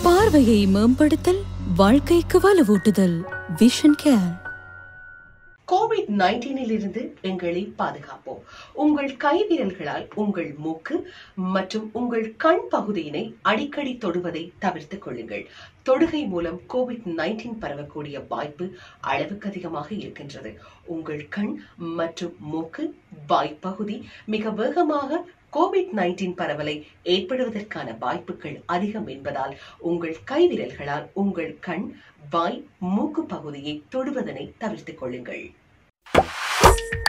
பார்வையை மேம்படுத்தல் வாழ்க்கைக்கு வலுவூட்டுதல் விஷன் கேர் கோவிட் நைன்டீனில் இருந்து எங்களை பாதுகாப்போம் உங்கள் கைவிரல்களால் உங்கள் மூக்கு மற்றும் உங்கள் கண் பகுதியினை அடிக்கடி தொடுவதை தவிர்த்துக் கொள்ளுங்கள் தொடுகை மூலம் கோவிட் நைன்டீன் பரவக்கூடிய வாய்ப்பு அளவுக்கு அதிகமாக இருக்கின்றது உங்கள் கண் மற்றும் மூக்கு வாய்ப்பகுதி மிக வேகமாக கோவிட் நைன்டீன் பரவலை ஏற்படுவதற்கான வாய்ப்புகள் அதிகம் என்பதால் உங்கள் கைவிரல்களால் உங்கள் கண் வாய் மூக்கு பகுதியை தொடுவதனை தவிர்த்துக் கொள்ளுங்கள்